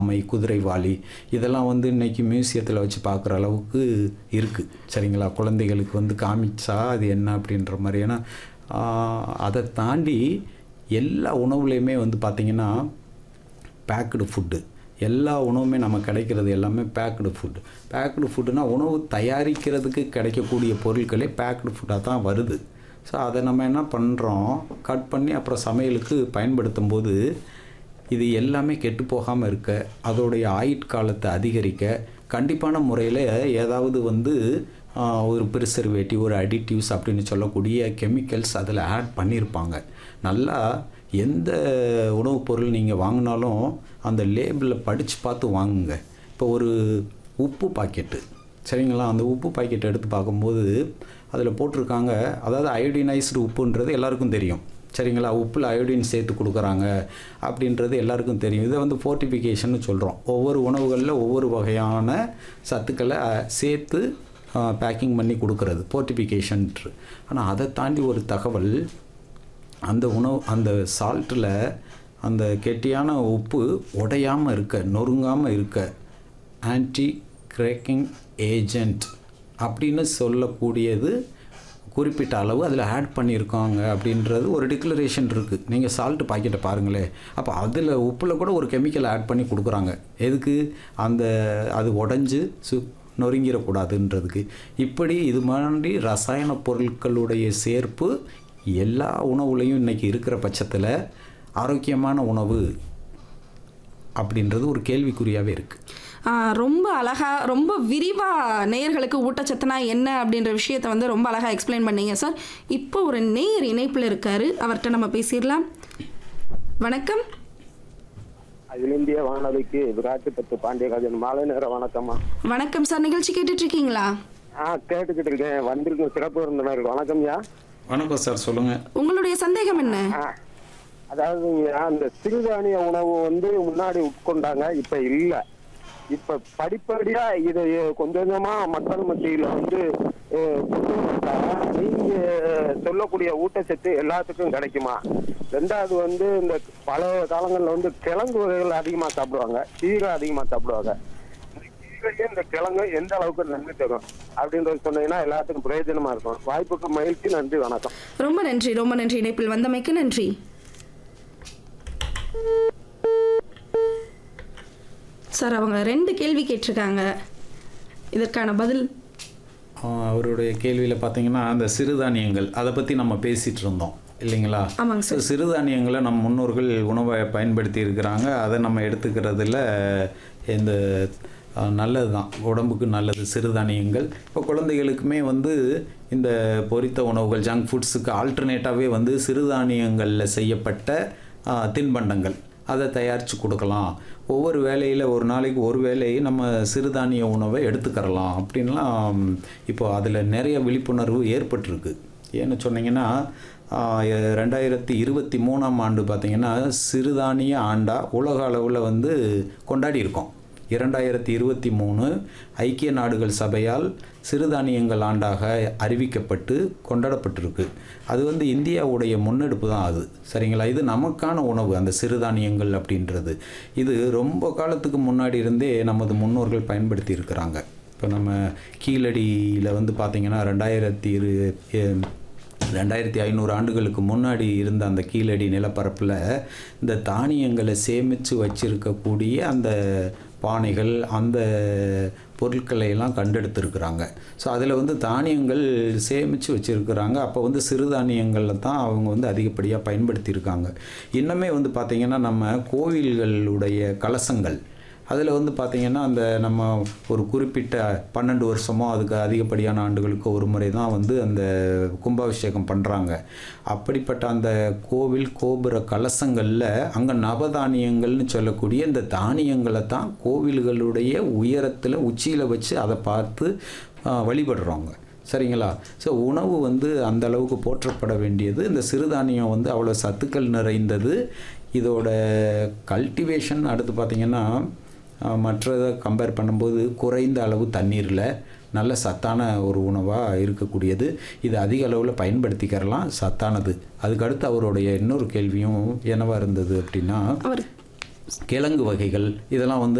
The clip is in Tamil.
மை குதிரைவாலி இதெல்லாம் வந்து இன்னைக்கு மியூசியத்தில் வச்சு பார்க்குற அளவுக்கு இருக்குது சரிங்களா குழந்தைகளுக்கு வந்து காமிச்சா அது என்ன அப்படின்ற மாதிரி ஏன்னா ஆஹ், அதை தாண்டி எல்லா உணவுலையுமே வந்து பார்த்திங்கன்னா பேக்டு ஃபுட்டு எல்லா உணவுமே நம்ம கிடைக்கிறது எல்லாமே பேக்டு ஃபுட்டு பேக்டு ஃபுட்டுனா உணவு தயாரிக்கிறதுக்கு கிடைக்கக்கூடிய பொருட்களே பேக்டு ஃபுட்டாக தான் வருது ஸோ அதை நம்ம என்ன பண்ணுறோம் கட் பண்ணி அப்புறம் சமையலுக்கு பயன்படுத்தும் போது இது எல்லாமே கெட்டு போகாமல் இருக்க அதோடைய ஆயுட்காலத்தை அதிகரிக்க கண்டிப்பான முறையில் ஏதாவது வந்து ஆஹ், ஒரு ப்ரிசர்வேட்டிவ் ஒரு அடிட்டிவ்ஸ் அப்படின்னு சொல்லக்கூடிய கெமிக்கல்ஸ் அதில் ஆட் பண்ணியிருப்பாங்க நல்லா எந்த உணவுப் பொருள் நீங்கள் வாங்கினாலும் அந்த லேபிளில் படித்து பார்த்து வாங்குங்க இப்போ ஒரு உப்பு பாக்கெட்டு சரிங்களா அந்த உப்பு பாக்கெட் எடுத்து பார்க்கும்போது அதில் போட்டிருக்காங்க அதாவது அயோடினைஸ்டு உப்புன்றது எல்லாருக்கும் தெரியும் சரிங்களா உப்பில் அயோடின் சேர்த்து கொடுக்குறாங்க அப்படின்றது எல்லாருக்கும் தெரியும் இதை வந்து ஃபோர்ட்டிஃபிகேஷன் சொல்கிறோம் ஒவ்வொரு உணவுகளில் ஒவ்வொரு வகையான சத்துக்களை அஹ், சேர்த்து பேக்கிங் பண்ணி கொடுக்கறது ஃபோர்ட்டிஃபிகேஷன்ட்டு ஆனால் அதை தாண்டி ஒரு தகவல் அந்த உணவு அந்த சால்ட்டில் அந்த கெட்டியான உப்பு உடையாமல் இருக்க நொறுங்காமல் இருக்க ஆன்டி கிரேக்கிங் ஏஜென்ட் அப்படின்னு சொல்லக்கூடியது குறிப்பிட்ட அளவு அதில் ஆட் பண்ணியிருக்காங்க அப்படின்றது ஒரு டிக்ளரேஷன் இருக்குது நீங்கள் சால்ட் பாக்கெட்டை பாருங்களேன் அப்போ அதில் உப்பில் கூட ஒரு கெமிக்கல் ஆட் பண்ணி கொடுக்குறாங்க எதுக்கு அந்த அது உடஞ்சி சு நொறுங்கிடக்கூடாதுன்றதுக்கு இப்படி இது மாதிரி ரசாயன பொருட்களுடைய சேர்ப்பு எல்லா உணவுலையும் இன்றைக்கி இருக்கிற பட்சத்தில் ஆரோக்கியமான உணவு அப்படின்றது ஒரு கேள்விக்குறியாகவே இருக்குது ஆ, ரொம்ப அழகா ரொம்ப விரிவா நேயர்களுக்கு ஊட்டச்சத்துனா என்ன அப்படின்ற விஷயத்த வந்து ரொம்ப அழகா எக்ஸ்பிளைன் பண்ணீங்க சார் இப்போ ஒரு நேயர் இணைப்பில் இருக்காரு அவர்கிட்ட நம்ம பேசிடலாம் வணக்கம் அகில இந்திய வானொலிக்கு விராட்டுப்பத்து பாண்டியராஜன் மாலை நேர வணக்கம்மா வணக்கம் சார் நிகழ்ச்சி கேட்டுட்டு இருக்கீங்களா ஆ கேட்டுக்கிட்டு இருக்கேன் வந்திருக்கும் சிறப்பு விருந்தினர் வணக்கம்யா வணக்கம் சார் சொல்லுங்கள் உங்களுடைய சந்தேகம் என்ன ஆ, அதாவதுங்க அந்த சிறுதானிய உணவு வந்து முன்னாடி உட்கொண்டாங்க இப்ப இல்ல இப்ப படிப்படியா இதை கொஞ்சம் கொஞ்சமா மக்கள் மத்தியில வந்து அஹ், கொண்டு வந்தா நீங்க சொல்லக்கூடிய ஊட்டச்சத்து எல்லாத்துக்கும் கிடைக்குமா ரெண்டாவது வந்து இந்த பழைய காலங்கள்ல வந்து கிழங்கு வகைகள் அதிகமா சாப்பிடுவாங்க கீரை அதிகமா சாப்பிடுவாங்க இந்த கீரையும் இந்த கிழங்கு எந்த அளவுக்கு நன்மை தரும் அப்படின்றது சொன்னீங்கன்னா எல்லாத்துக்கும் பிரயோஜனமா இருக்கும் வாய்ப்புக்கு மகிழ்ச்சி நன்றி வணக்கம் ரொம்ப நன்றி ரொம்ப நன்றி இணைப்பில் வந்தமைக்கு நன்றி சார் அவங்க ரெண்டு கேள்வி கேட்டிருக்காங்க இதற்கான பதில் ஆஹ் அவருடைய கேள்வியில் பார்த்தீங்கன்னா அந்த சிறுதானியங்கள் அதை பற்றி நம்ம பேசிகிட்டு இருந்தோம் இல்லைங்களா ஆமாங்க சார் ஸோ சிறுதானியங்களை நம்ம முன்னோர்கள் உணவை பயன்படுத்தி இருக்கிறாங்க அதை நம்ம எடுத்துக்கிறதுல இந்த நல்லது தான் உடம்புக்கு நல்லது சிறுதானியங்கள் இப்போ குழந்தைகளுக்குமே வந்து இந்த பொரித்த உணவுகள் ஜங்க் ஃபுட்ஸுக்கு ஆல்டர்னேட்டாகவே வந்து சிறுதானியங்களில் செய்யப்பட்ட ஆ, தின்பண்டங்கள் அதை தயாரித்து கொடுக்கலாம் ஒவ்வொரு வேலையில் ஒரு நாளைக்கு ஒரு வேலையை நம்ம சிறுதானிய உணவை எடுத்துக்கறலாம் அப்படின்லாம் இப்போ அதில் நிறைய விழிப்புணர்வு ஏற்பட்டிருக்கு ஏன்னு சொன்னீங்கன்னா ஆஹ், எ- ரெண்டாயிரத்தி இருபத்தி மூணாம் ஆண்டு பார்த்திங்கன்னா சிறுதானிய ஆண்டா உலக அளவில் வந்து கொண்டாடி இருக்கோம் இரண்டாயிரத்தி இருபத்தி மூணு ஐக்கிய நாடுகள் சபையால் சிறுதானியங்கள் ஆண்டாக அறிவிக்கப்பட்டு கொண்டாடப்பட்டிருக்கு அது வந்து இந்தியாவுடைய முன்னெடுப்பு தான் அது சரிங்களா இது நமக்கான உணவு அந்த சிறுதானியங்கள் அப்படின்றது இது ரொம்ப காலத்துக்கு முன்னாடி இருந்தே நமது முன்னோர்கள் பயன்படுத்தி இருக்கிறாங்க இப்போ நம்ம கீழடியில் வந்து பார்த்திங்கன்னா ரெண்டாயிரத்தி இரு எ- ரெண்டாயிரத்தி ஐநூறு ஆண்டுகளுக்கு முன்னாடி இருந்த அந்த கீழடி நிலப்பரப்பில் இந்த தானியங்களை சேமித்து வச்சிருக்கக்கூடிய அந்த பானைகள் அந்த பொருட்களை எல்லாம் கண்டெடுத்திருக்கிறாங்க ஸோ அதில் வந்து தானியங்கள் சேமித்து வச்சுருக்கிறாங்க அப்போ வந்து சிறுதானியங்களில் தான் அவங்க வந்து அதிகப்படியாக பயன்படுத்தியிருக்காங்க இன்னுமே வந்து பார்த்திங்கன்னா நம்ம கோவில்களுடைய கலசங்கள் அதில் வந்து பார்த்திங்கன்னா அந்த நம்ம ஒரு குறிப்பிட்ட பன்னெண்டு வருஷமோ அதுக்கு அதிகப்படியான ஆண்டுகளுக்கு ஒரு முறை தான் வந்து அந்த கும்பாபிஷேகம் பண்ணுறாங்க அப்படிப்பட்ட அந்த கோவில் கோபுர கலசங்களில் அங்கே நவதானியங்கள்னு சொல்லக்கூடிய இந்த தானியங்களை தான் கோவில்களுடைய உயரத்தில் உச்சியில் வச்சு அதை பார்த்து ஆ, வழிபடுறோங்க சரிங்களா ஸோ உணவு வந்து அந்த அளவுக்கு போற்றப்பட வேண்டியது இந்த சிறுதானியம் வந்து அவ்வளோ சத்துக்கள் நிறைந்தது இதோட கல்டிவேஷன் அடுத்து பார்த்திங்கன்னா அஹ், மற்றதை கம்பேர் பண்ணும்போது குறைந்த அளவு தண்ணீரில் நல்ல சத்தான ஒரு உணவாக இருக்கக்கூடியது இது அதிக அளவில் பயன்படுத்திக்கிறலாம் சத்தானது அதுக்கடுத்து அவருடைய இன்னொரு கேள்வியும் என்னவா இருந்தது அப்படின்னா அவர் கிழங்கு வகைகள் இதெல்லாம் வந்து